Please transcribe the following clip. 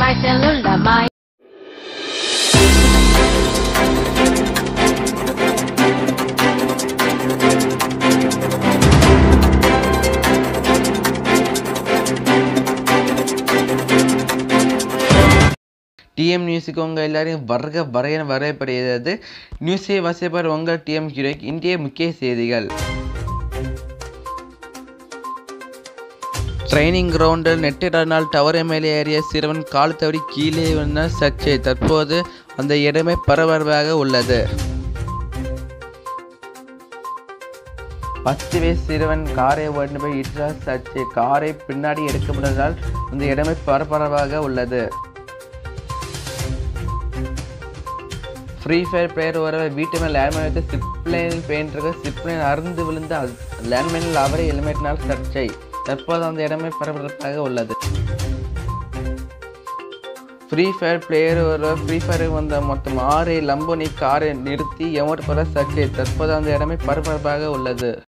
my cellular mind. TM நியூஸுக்கு உங்கள் எல்லாரையும் வருக வரையன வரவேற்படுகிறது நியூஸை வசிப்பர் உங்கள் டிஎம் ஹீரோய்க்கு இந்திய முக்கிய செய்திகள் ட்ரைனிங் கிரவுண்டில் நெட்டிடனால் டவர் மேலே ஏறிய சிறுவன் கால் தவறி கீழே விழுந்த சர்ச்சை தற்போது அந்த இடமே பரபரப்பாக உள்ளது பத்து வயசு சிறுவன் காரை ஓட்டு போய் இட்டால் சர்ச்சை காரை பின்னாடி எடுக்க முடியாததால் அந்த இடமே பரபரப்பாக உள்ளது ஃப்ரீ ஃபயர் பிளேயர் ஒரு வீட்டு மேல் லேண்ட்மைன் வைத்து சிப்லைனில் பெயிண்ட் இருக்க சிப்லைன் அறுந்து விழுந்த லேண்ட்மைனில் அவரை ஹெல்மெட்னால் சர்ச்சை தற்போது அந்த இடமே பரபரப்பாக உள்ளது ஃப்ரீ ஃபயர் பிளேயர் ஒரு ஃப்ரீ ஃபயர் வந்த மொத்தம் ஆறு லம்போனி காரை நிறுத்தி எமௌண்ட் பெற சர்ச்சை தற்போது அந்த இடமே பரபரப்பாக உள்ளது